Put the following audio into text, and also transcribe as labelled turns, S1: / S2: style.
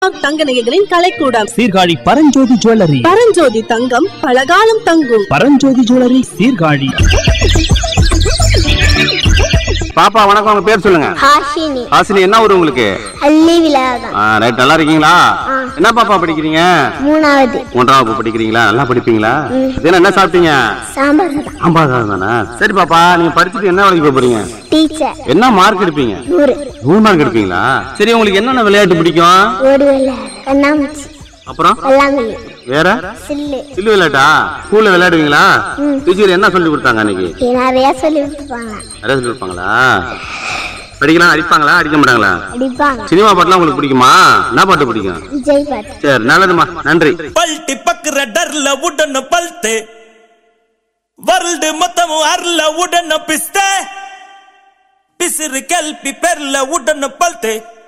S1: தங்க நகைகளின் கலைக்கூடம்
S2: சீர்காழி பரஞ்சோதி ஜுவல்லரி
S1: பரஞ்சோதி தங்கம் பலகாலம் தங்கும்
S2: பரஞ்சோதி ஜுவல்லரி சீர்காழி
S3: பாப்பா வணக்கம் உங்க பேர் சொல்லுங்க
S4: ஹாஷினி
S3: ஹாசினி என்ன ஊர் உங்களுக்கு
S4: அள்ளி விளையாடம்
S3: ஆ, ரைட் நல்லா இருக்கீங்களா என்ன பாப்பா படிக்கிறீங்க
S4: மூணாவது
S3: மூன்றாம் வகுப்பு படிக்கிறீங்களா நல்லா படிப்பீங்களா தினம் என்ன சாப்பிட்டீங்க
S4: சாம்பார் தான்
S3: சாம்பார் சாதம் தானே சரி பாப்பா நீங்க படிச்சுட்டு என்ன வேலைக்கு போக போறீங்க
S4: டீச்சர்
S3: என்ன மார்க் எடுப்பீங்க
S4: நூறு
S3: நூறு மார்க் எடுப்பீங்களா சரி உங்களுக்கு என்னென்ன விளையாட்டு பிடிக்கும்
S4: ஓடி விளையாடு கண்ணாமூச்சி
S3: அப்புறம்
S4: வெள்ளாங்கல்லி
S3: வேற
S4: சில்லு
S3: சில்லு விளையாட்டா ஸ்கூல்ல விளையாடுவீங்களா டீச்சர் என்ன சொல்லி கொடுத்தாங்க அன்னைக்கு
S4: இது நிறைய சொல்லி கொடுத்துருப்பாங்க
S3: நிறைய சொல்லி கொடுப்பாங்களா படிக்கலாம் அடிப்பாங்களா அடிக்க மாட்டாங்களா
S4: அடிப்பாங்க
S3: சினிமா பாட்டுலாம் உங்களுக்கு பிடிக்குமா என்ன பாட்டு பிடிக்கும்
S4: விஜய் பாட்டு
S3: சரி நல்லதுமா நன்றி
S5: பல்ட்டி பக்குற டர்ல உடன பல்த்து வருல்டு மொத்தமும் அர்ல உடன பிஸ்த பிசிறு கல்பி பெர்ல உடன பல்த்து